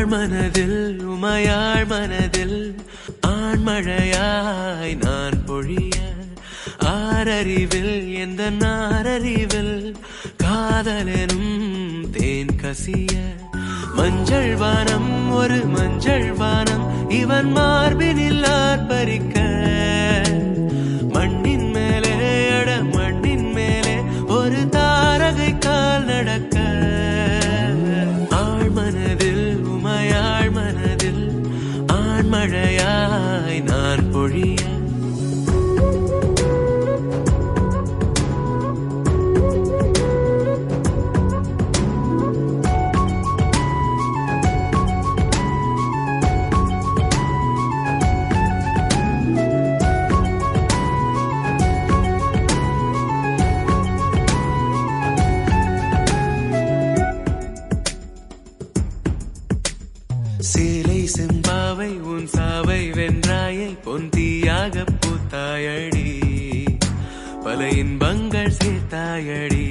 மனதில் உமையாள் மனதில் ஆண்மழையாய் நான் பொழிய ஆரறிவில் எந்த நாரறிவில் காதலெனும் தேன் கசிய மஞ்சள் வானம் ஒரு மஞ்சள் வானம் இவன் மார்பினில் ஆர்ப்பரிக்க மண்ணின் மேலே அட மண்ணின் மேலே ஒரு தாரகை கால் நடக்க ஆழ் மனதில் உமையாள் மனதில் ஆண்மழையாய் நான் பொழிய சேலை செம்பாவை உன் சாவை வென்றாயை பொந்தியாக பூத்தாயடி பல இன்பங்கள் சேர்த்தாயடி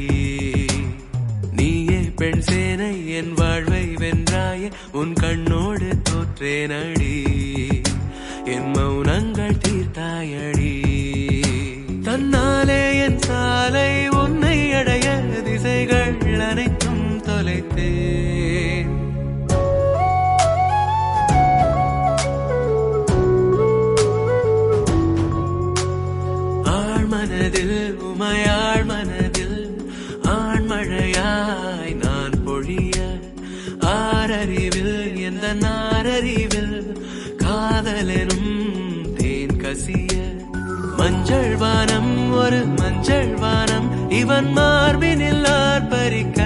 நீயே பெண் சேனை என் வாழ்வை வென்றாயே உன் கண்ணோடு தோற்றேனடி என் மௌனங்கள் தீர்த்தாயடி தன்னாலே என் சாலை உன்னை அடைய திசைகள் அனைத்தும் தொலைத்தேன் ஆழ் மனதில் உமையாள் மனதில் ஆண்மழையாய் நான் பொழிய ஆரறிவில் எந்த நாரறிவில் காதலெனும் தேன் கசிய மஞ்சள் வானம் ஒரு மஞ்சள் வானம் இவன் மார்பினில் ஆர்ப்பரிக்க